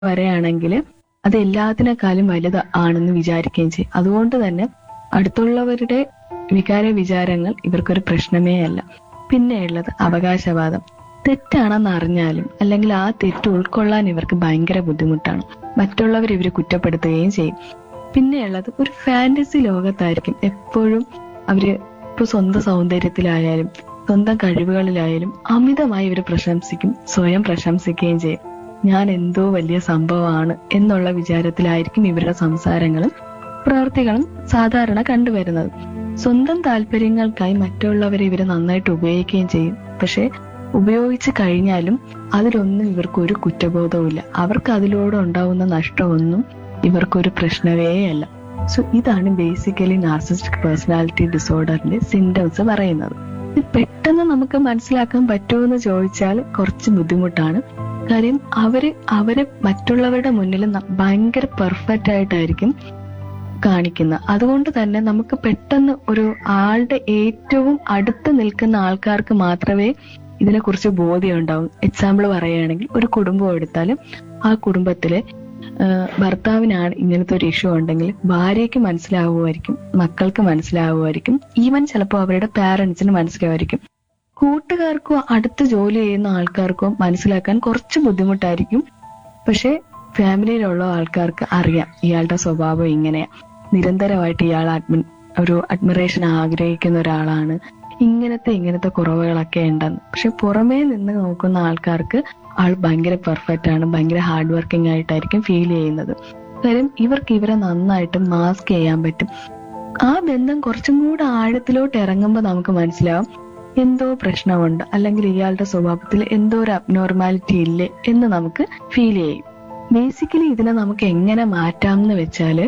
വരെയാണെങ്കിൽ അത് എല്ലാത്തിനേക്കാളും വലുത് ആണെന്ന് വിചാരിക്കുകയും ചെയ്യും അതുകൊണ്ട് തന്നെ അടുത്തുള്ളവരുടെ വികാര വിചാരങ്ങൾ ഇവർക്കൊരു പ്രശ്നമേ അല്ല പിന്നെയുള്ളത് അവകാശവാദം തെറ്റാണെന്ന് അറിഞ്ഞാലും അല്ലെങ്കിൽ ആ തെറ്റ് ഉൾക്കൊള്ളാൻ ഇവർക്ക് ഭയങ്കര ബുദ്ധിമുട്ടാണ് മറ്റുള്ളവർ ഇവരെ കുറ്റപ്പെടുത്തുകയും ചെയ്യും പിന്നെയുള്ളത് ഒരു ഫാന്റസി ലോകത്തായിരിക്കും എപ്പോഴും അവര് ഇപ്പൊ സ്വന്തം സൗന്ദര്യത്തിലായാലും സ്വന്തം കഴിവുകളിലായാലും അമിതമായി ഇവർ പ്രശംസിക്കും സ്വയം പ്രശംസിക്കുകയും ചെയ്യും ഞാൻ എന്തോ വലിയ സംഭവമാണ് എന്നുള്ള വിചാരത്തിലായിരിക്കും ഇവരുടെ സംസാരങ്ങളും പ്രവൃത്തികളും സാധാരണ കണ്ടുവരുന്നത് സ്വന്തം താല്പര്യങ്ങൾക്കായി മറ്റുള്ളവരെ ഇവർ നന്നായിട്ട് ഉപയോഗിക്കുകയും ചെയ്യും പക്ഷെ ഉപയോഗിച്ച് കഴിഞ്ഞാലും അതിലൊന്നും ഇവർക്ക് ഒരു കുറ്റബോധവുമില്ല അവർക്ക് അതിലൂടെ ഉണ്ടാവുന്ന നഷ്ടമൊന്നും ഇവർക്കൊരു പ്രശ്നമേ അല്ല സോ ഇതാണ് ബേസിക്കലി നാർസിസ്റ്റിക് പേഴ്സണാലിറ്റി ഡിസോർഡറിന്റെ സിംറ്റംസ് പറയുന്നത് ഇത് പെട്ടെന്ന് നമുക്ക് മനസ്സിലാക്കാൻ പറ്റുമോ എന്ന് ചോദിച്ചാൽ കുറച്ച് ബുദ്ധിമുട്ടാണ് കാര്യം അവര് അവര് മറ്റുള്ളവരുടെ മുന്നിൽ ന- ഭയങ്കര പെർഫെക്റ്റ് ആയിട്ടായിരിക്കും കാണിക്കുന്നത് അതുകൊണ്ട് തന്നെ നമുക്ക് പെട്ടെന്ന് ഒരു ആളുടെ ഏറ്റവും അടുത്ത് നിൽക്കുന്ന ആൾക്കാർക്ക് മാത്രമേ ഇതിനെക്കുറിച്ച് ബോധ്യം ഉണ്ടാവും എക്സാമ്പിൾ പറയുകയാണെങ്കിൽ ഒരു കുടുംബം എടുത്താലും ആ കുടുംബത്തിലെ ആ, ഭർത്താവിനാണ് ഇങ്ങനത്തെ ഒരു ഇഷ്യൂ ഉണ്ടെങ്കിൽ ഭാര്യയ്ക്ക് മനസ്സിലാവുമായിരിക്കും മക്കൾക്ക് മനസ്സിലാവുമായിരിക്കും ഈവൻ ചിലപ്പോൾ അവരുടെ പാരന്റ്സിന് മനസ്സിലാവുമായിരിക്കും കൂട്ടുകാർക്കോ അടുത്ത് ജോലി ചെയ്യുന്ന ആൾക്കാർക്കോ മനസ്സിലാക്കാൻ കുറച്ച് ബുദ്ധിമുട്ടായിരിക്കും പക്ഷെ ഫാമിലിയിലുള്ള ആൾക്കാർക്ക് അറിയാം ഇയാളുടെ സ്വഭാവം ഇങ്ങനെയാ നിരന്തരമായിട്ട് ഇയാൾ അഡ്മിൻ ഒരു അഡ്മിറേഷൻ ആഗ്രഹിക്കുന്ന ഒരാളാണ് ഇങ്ങനത്തെ ഇങ്ങനത്തെ കുറവുകളൊക്കെ ഉണ്ടെന്ന് പക്ഷെ പുറമേ നിന്ന് നോക്കുന്ന ആൾക്കാർക്ക് ആൾ ഭയങ്കര പെർഫെക്റ്റ് ആണ് ഭയങ്കര ഹാർഡ് വർക്കിംഗ് ആയിട്ടായിരിക്കും ഫീൽ ചെയ്യുന്നത് കാര്യം ഇവർക്ക് ഇവരെ നന്നായിട്ട് മാസ്ക് ചെയ്യാൻ പറ്റും ആ ബന്ധം കുറച്ചും കൂടെ ആഴത്തിലോട്ട് ഇറങ്ങുമ്പോൾ നമുക്ക് മനസ്സിലാവും എന്തോ പ്രശ്നമുണ്ട് അല്ലെങ്കിൽ ഇയാളുടെ സ്വഭാവത്തിൽ എന്തോ ഒരു അബ്നോർമാലിറ്റി ഇല്ലേ എന്ന് നമുക്ക് ഫീൽ ചെയ്യും ബേസിക്കലി ഇതിനെ നമുക്ക് എങ്ങനെ മാറ്റാം എന്ന് വെച്ചാല്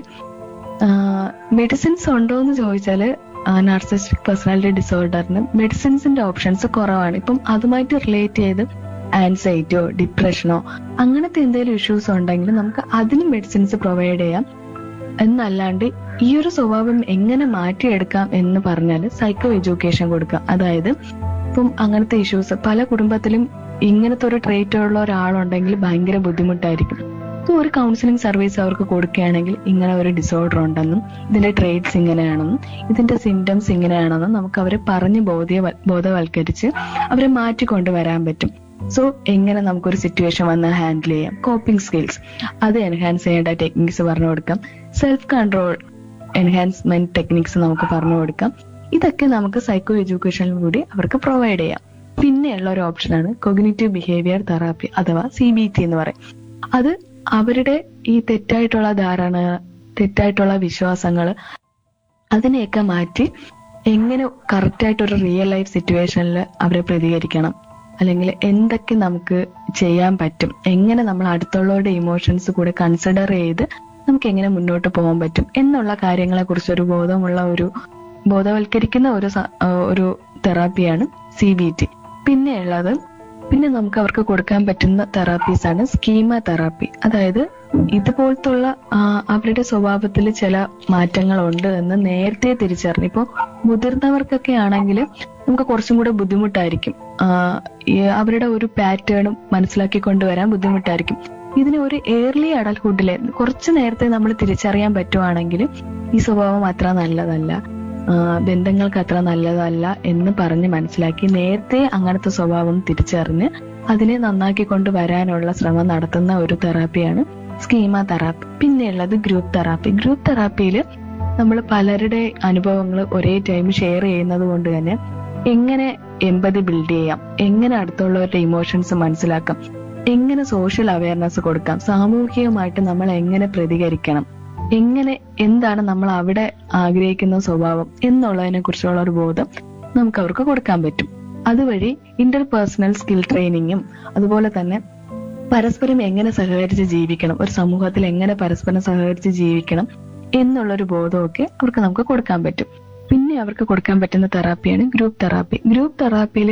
മെഡിസിൻസ് ഉണ്ടോ എന്ന് ചോദിച്ചാല് നാർസിസ്റ്റിക് പേഴ്സണാലിറ്റി ഡിസോർഡറിന് മെഡിസിൻസിന്റെ ഓപ്ഷൻസ് കുറവാണ് ഇപ്പം അതുമായിട്ട് റിലേറ്റ് ചെയ്ത് ആൻസൈറ്റിയോ ഡിപ്രഷനോ അങ്ങനത്തെ എന്തെങ്കിലും ഇഷ്യൂസ് ഉണ്ടെങ്കിൽ നമുക്ക് അതിന് മെഡിസിൻസ് പ്രൊവൈഡ് ചെയ്യാം എന്നല്ലാണ്ട് ഈ ഒരു സ്വഭാവം എങ്ങനെ മാറ്റിയെടുക്കാം എന്ന് പറഞ്ഞാൽ സൈക്കോ എഡ്യൂക്കേഷൻ കൊടുക്കുക അതായത് ഇപ്പം അങ്ങനത്തെ ഇഷ്യൂസ് പല കുടുംബത്തിലും ഇങ്ങനത്തെ ഒരു ട്രേറ്റ് ഉള്ള ഒരാളുണ്ടെങ്കിൽ ഭയങ്കര ബുദ്ധിമുട്ടായിരിക്കും ഇപ്പൊ ഒരു കൗൺസിലിംഗ് സർവീസ് അവർക്ക് കൊടുക്കുകയാണെങ്കിൽ ഇങ്ങനെ ഒരു ഡിസോർഡർ ഉണ്ടെന്നും ഇതിന്റെ ട്രേറ്റ്സ് ഇങ്ങനെയാണെന്നും ഇതിന്റെ സിംറ്റംസ് ഇങ്ങനെയാണെന്നും നമുക്ക് അവരെ പറഞ്ഞ് ബോധ്യ ബോധവൽക്കരിച്ച് അവരെ മാറ്റിക്കൊണ്ടുവരാൻ പറ്റും സോ എങ്ങനെ നമുക്കൊരു സിറ്റുവേഷൻ വന്നാൽ ഹാൻഡിൽ ചെയ്യാം കോപ്പിംഗ് സ്കിൽസ് അത് എൻഹാൻസ് ചെയ്യേണ്ട ടെക്നിക്സ് പറഞ്ഞു കൊടുക്കാം സെൽഫ് കൺട്രോൾ എൻഹാൻസ്മെന്റ് ടെക്നിക്സ് നമുക്ക് പറഞ്ഞു കൊടുക്കാം ഇതൊക്കെ നമുക്ക് സൈക്കോ എഡ്യൂക്കേഷനിൽ കൂടി അവർക്ക് പ്രൊവൈഡ് ചെയ്യാം പിന്നെയുള്ള ഒരു ഓപ്ഷനാണ് കൊഗ്നിറ്റീവ് ബിഹേവിയർ തെറാപ്പി അഥവാ സി ബി ടി എന്ന് പറയും അത് അവരുടെ ഈ തെറ്റായിട്ടുള്ള ധാരണ തെറ്റായിട്ടുള്ള വിശ്വാസങ്ങൾ അതിനെയൊക്കെ മാറ്റി എങ്ങനെ കറക്റ്റ് ആയിട്ട് ഒരു റിയൽ ലൈഫ് സിറ്റുവേഷനിൽ അവരെ പ്രതികരിക്കണം അല്ലെങ്കിൽ എന്തൊക്കെ നമുക്ക് ചെയ്യാൻ പറ്റും എങ്ങനെ നമ്മൾ അടുത്തുള്ളവരുടെ ഇമോഷൻസ് കൂടെ കൺസിഡർ ചെയ്ത് നമുക്ക് എങ്ങനെ മുന്നോട്ട് പോകാൻ പറ്റും എന്നുള്ള കാര്യങ്ങളെ കുറിച്ച് ഒരു ബോധമുള്ള ഒരു ബോധവൽക്കരിക്കുന്ന ഒരു സ- ആ, ഒരു തെറാപ്പിയാണ് സി ബി ടി പിന്നെയുള്ളത് പിന്നെ നമുക്ക് അവർക്ക് കൊടുക്കാൻ പറ്റുന്ന തെറാപ്പീസ് ആണ് സ്കീമ തെറാപ്പി അതായത് ഇതുപോലത്തുള്ള ആ, അവരുടെ സ്വഭാവത്തിൽ ചില മാറ്റങ്ങളുണ്ട് എന്ന് നേരത്തെ തിരിച്ചറിഞ്ഞു ഇപ്പോൾ മുതിർന്നവർക്കൊക്കെ ആണെങ്കിൽ നമുക്ക് കുറച്ചും കൂടെ ബുദ്ധിമുട്ടായിരിക്കും ആ, ഈ അവരുടെ ഒരു പാറ്റേണും മനസ്സിലാക്കി കൊണ്ടുവരാൻ ബുദ്ധിമുട്ടായിരിക്കും ഇതിന് ഒരു ഏർലി അഡൽഹുഡിലെ കുറച്ച് നേരത്തെ നമ്മൾ തിരിച്ചറിയാൻ പറ്റുവാണെങ്കിൽ ഈ സ്വഭാവം അത്ര നല്ലതല്ല ആ, ബന്ധങ്ങൾക്ക് അത്ര നല്ലതല്ല എന്ന് പറഞ്ഞ് മനസ്സിലാക്കി നേരത്തെ അങ്ങനത്തെ സ്വഭാവം തിരിച്ചറിഞ്ഞ് അതിനെ നന്നാക്കി കൊണ്ടുവരാനുള്ള ശ്രമം നടത്തുന്ന ഒരു തെറാപ്പിയാണ് സ്കീമ തെറാപ്പി പിന്നെയുള്ളത് ഗ്രൂപ്പ് തെറാപ്പി ഗ്രൂപ്പ് തെറാപ്പിയിൽ നമ്മൾ പലരുടെ അനുഭവങ്ങൾ ഒരേ ടൈം ഷെയർ ചെയ്യുന്നത് കൊണ്ട് തന്നെ എങ്ങനെ എമ്പതി ബിൽഡ് ചെയ്യാം എങ്ങനെ അടുത്തുള്ളവരുടെ ഇമോഷൻസ് മനസ്സിലാക്കാം എങ്ങനെ സോഷ്യൽ അവയർനെസ് കൊടുക്കാം സാമൂഹികമായിട്ട് നമ്മൾ എങ്ങനെ പ്രതികരിക്കണം എങ്ങനെ എന്താണ് നമ്മൾ അവിടെ ആഗ്രഹിക്കുന്ന സ്വഭാവം എന്നുള്ളതിനെ കുറിച്ചുള്ള ഒരു ബോധം നമുക്ക് അവർക്ക് കൊടുക്കാൻ പറ്റും അതുവഴി ഇന്റർ പേഴ്സണൽ സ്കിൽ ട്രെയിനിങ്ങും അതുപോലെ തന്നെ പരസ്പരം എങ്ങനെ സഹകരിച്ച് ജീവിക്കണം ഒരു സമൂഹത്തിൽ എങ്ങനെ പരസ്പരം സഹകരിച്ച് ജീവിക്കണം എന്നുള്ളൊരു ബോധമൊക്കെ അവർക്ക് നമുക്ക് കൊടുക്കാൻ പറ്റും പിന്നെ അവർക്ക് കൊടുക്കാൻ പറ്റുന്ന തെറാപ്പിയാണ് ഗ്രൂപ്പ് തെറാപ്പി ഗ്രൂപ്പ് തെറാപ്പിയിൽ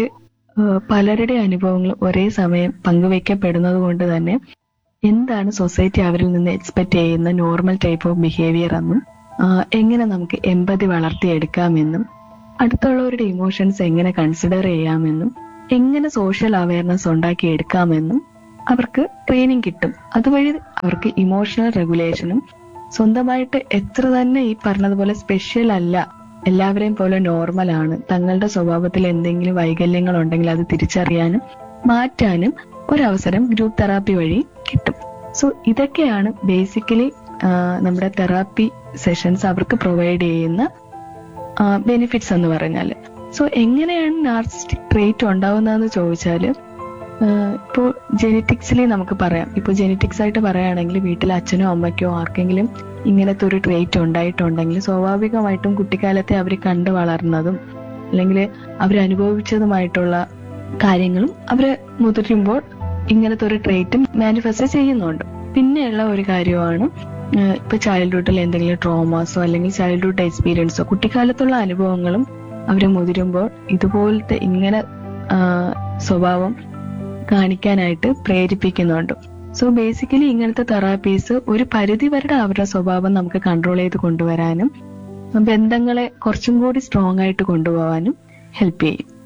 പലരുടെ അനുഭവങ്ങൾ ഒരേ സമയം പങ്കുവയ്ക്കപ്പെടുന്നത് കൊണ്ട് തന്നെ എന്താണ് സൊസൈറ്റി അവരിൽ നിന്ന് എക്സ്പെക്ട് ചെയ്യുന്ന നോർമൽ ടൈപ്പ് ഓഫ് ബിഹേവിയർ എന്നും ആ, എങ്ങനെ നമുക്ക് എമ്പതി വളർത്തിയെടുക്കാമെന്നും അടുത്തുള്ളവരുടെ ഇമോഷൻസ് എങ്ങനെ കൺസിഡർ ചെയ്യാമെന്നും എങ്ങനെ സോഷ്യൽ അവയർനെസ് ഉണ്ടാക്കിയെടുക്കാമെന്നും അവർക്ക് ട്രെയിനിങ് കിട്ടും അതുവഴി അവർക്ക് ഇമോഷണൽ റെഗുലേഷനും സ്വന്തമായിട്ട് എത്ര തന്നെ ഈ പറഞ്ഞതുപോലെ സ്പെഷ്യൽ അല്ല എല്ലാവരെയും പോലെ നോർമൽ ആണ് തങ്ങളുടെ സ്വഭാവത്തിൽ എന്തെങ്കിലും വൈകല്യങ്ങൾ ഉണ്ടെങ്കിൽ അത് തിരിച്ചറിയാനും മാറ്റാനും ഒരവസരം ഗ്രൂപ്പ് തെറാപ്പി വഴി കിട്ടും സോ ഇതൊക്കെയാണ് ബേസിക്കലി നമ്മുടെ തെറാപ്പി സെഷൻസ് അവർക്ക് പ്രൊവൈഡ് ചെയ്യുന്ന ബെനിഫിറ്റ്സ് എന്ന് പറഞ്ഞാൽ സോ എങ്ങനെയാണ് നാർസിസ്റ്റിക് ട്രേറ്റ് ഉണ്ടാവുന്നതെന്ന് ചോദിച്ചാൽ ഇപ്പോൾ ജെനറ്റിക്സിലി നമുക്ക് പറയാം ഇപ്പോൾ ജെനറ്റിക്സ് ആയിട്ട് പറയുകയാണെങ്കിൽ വീട്ടിൽ അച്ഛനോ അമ്മയ്ക്കോ ആർക്കെങ്കിലും ഇങ്ങനത്തെ ഒരു ട്രേറ്റ് ഉണ്ടായിട്ടുണ്ടെങ്കിൽ സ്വാഭാവികമായിട്ടും കുട്ടിക്കാലത്തെ അവർ കണ്ടു വളർന്നതും അല്ലെങ്കിൽ അവരനുഭവിച്ചതുമായിട്ടുള്ള കാര്യങ്ങളും അവർ മുതിരുമ്പോൾ ഇങ്ങനത്തെ ഒരു ട്രേറ്റും മാനിഫെസ്റ്റ് ചെയ്യുന്നുണ്ട് പിന്നെയുള്ള ഒരു കാര്യമാണ് ഏഹ് ഇപ്പൊ ചൈൽഡ്ഹുഡിൽ എന്തെങ്കിലും ട്രോമാസോ അല്ലെങ്കിൽ ചൈൽഡ്ഹുഡ് എക്സ്പീരിയൻസോ കുട്ടിക്കാലത്തുള്ള അനുഭവങ്ങളും അവർ മുതിരുമ്പോൾ ഇതുപോലത്തെ ഇങ്ങനെ ആ, സ്വഭാവം കാണിക്കാനായിട്ട് പ്രേരിപ്പിക്കുന്നുണ്ട് സോ ബേസിക്കലി ഇങ്ങനത്തെ തെറാപ്പീസ് ഒരു പരിധി വരെ അവരുടെ സ്വഭാവം നമുക്ക് കൺട്രോൾ ചെയ്ത് കൊണ്ടുവരാനും ബന്ധങ്ങളെ കുറച്ചും കൂടി സ്ട്രോങ് ആയിട്ട് കൊണ്ടുപോകാനും ഹെൽപ്പ് ചെയ്യും